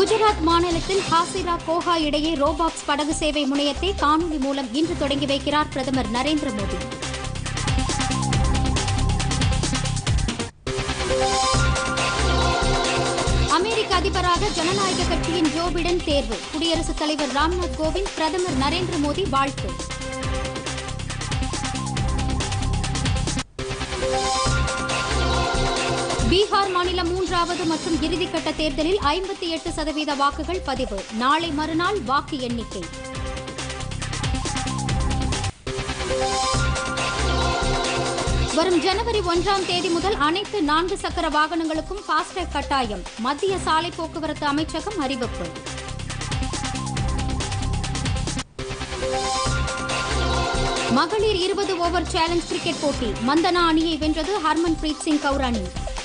குஜராத் மாநிலத்தில் ஹாசிரா கோஹா இடையே ரோபாக்ஸ் படகு சேவை முனையத்தை காணொலி மூலம் இன்று தொடங்கி வைக்கிறார் பிரதமர் நரேந்திர மோடி அமெரிக்க அதிபராக ஜனநாயக கட்சியின் ஜோ பிடன் தேர்வு குடியரசுத் தலைவர் ராம்நாத் கோவிந்த் பிரதமர் நரேந்திர மோடி வாழ்த்து பீகார் மாநிலம் மூன்றாவது மற்றும் இறுதிக்கட்ட தேர்தலில் ஐம்பத்தி எட்டு சதவீத வாக்குகள் பதிவு நாளை மறுநாள் வாக்கு எண்ணிக்கை வரும் ஜனவரி ஒன்றாம் தேதி முதல் அனைத்து நான்கு சக்கர வாகனங்களுக்கும் ஃபாஸ்டேக் கட்டாயம் மத்திய சாலை போக்குவரத்து அமைச்சகம் அறிவிப்பு மகளிர் இருபது ஓவர் சேலஞ்ச் கிரிக்கெட் போட்டி மந்தனா அணியை வென்றது ஹர்மன் பிரீத் சிங் கவுர் அணி